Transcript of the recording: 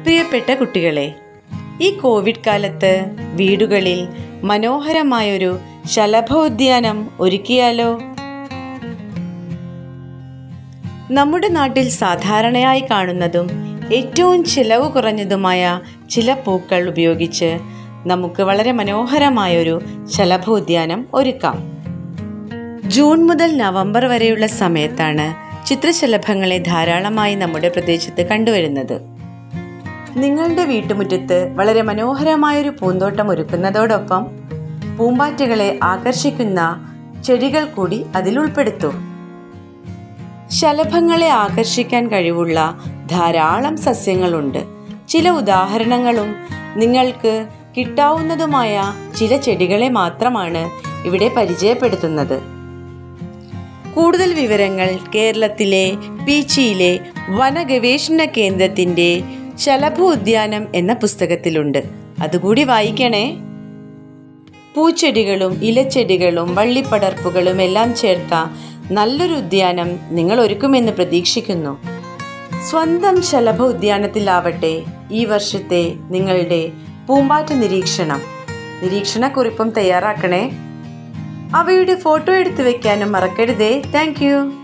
പ്രിയപ്പെട്ട കുട്ടികളെ ഈ കോവിഡ് കാലത്ത് വീടുകളിൽ മനോഹരമായൊരു ശലഭോദ്യാനം ഒരുക്കിയാലോ നമ്മുടെ നാട്ടിൽ സാധാരണയായി കാണുന്നതും ഏറ്റവും ചിലവ് കുറഞ്ഞതുമായ ചില പൂക്കൾ ഉപയോഗിച്ച് നമുക്ക് വളരെ മനോഹരമായൊരു ശലഭോദ്യാനം ഒരുക്കാം ജൂൺ മുതൽ നവംബർ വരെയുള്ള സമയത്താണ് ചിത്രശലഭങ്ങളെ ധാരാളമായി നമ്മുടെ പ്രദേശത്ത് കണ്ടുവരുന്നത് നിങ്ങളുടെ വീട്ടുമുറ്റത്ത് വളരെ മനോഹരമായൊരു പൂന്തോട്ടം ഒരുക്കുന്നതോടൊപ്പം പൂമ്പാറ്റകളെ ആകർഷിക്കുന്ന ചെടികൾ കൂടി അതിൽ ഉൾപ്പെടുത്തൂ ശലഭങ്ങളെ ആകർഷിക്കാൻ കഴിവുള്ള ധാരാളം സസ്യങ്ങളുണ്ട് ചില ഉദാഹരണങ്ങളും നിങ്ങൾക്ക് കിട്ടാവുന്നതുമായ ചില ചെടികളെ മാത്രമാണ് ഇവിടെ പരിചയപ്പെടുത്തുന്നത് കൂടുതൽ വിവരങ്ങൾ കേരളത്തിലെ പീച്ചിയിലെ വനഗവേഷണ കേന്ദ്രത്തിൻ്റെ ശലഭ ഉദ്യാനം എന്ന പുസ്തകത്തിലുണ്ട് അതുകൂടി വായിക്കണേ പൂച്ചെടികളും ഇലച്ചെടികളും വള്ളിപ്പടർപ്പുകളും എല്ലാം ചേർത്ത നല്ലൊരു ഉദ്യാനം നിങ്ങൾ ഒരുക്കുമെന്ന് പ്രതീക്ഷിക്കുന്നു സ്വന്തം ശലഭ ഉദ്യാനത്തിലാവട്ടെ ഈ വർഷത്തെ നിങ്ങളുടെ പൂമ്പാറ്റ നിരീക്ഷണം നിരീക്ഷണക്കുറിപ്പും തയ്യാറാക്കണേ അവയുടെ ഫോട്ടോ എടുത്തു വെക്കാനും മറക്കരുതേ താങ്ക്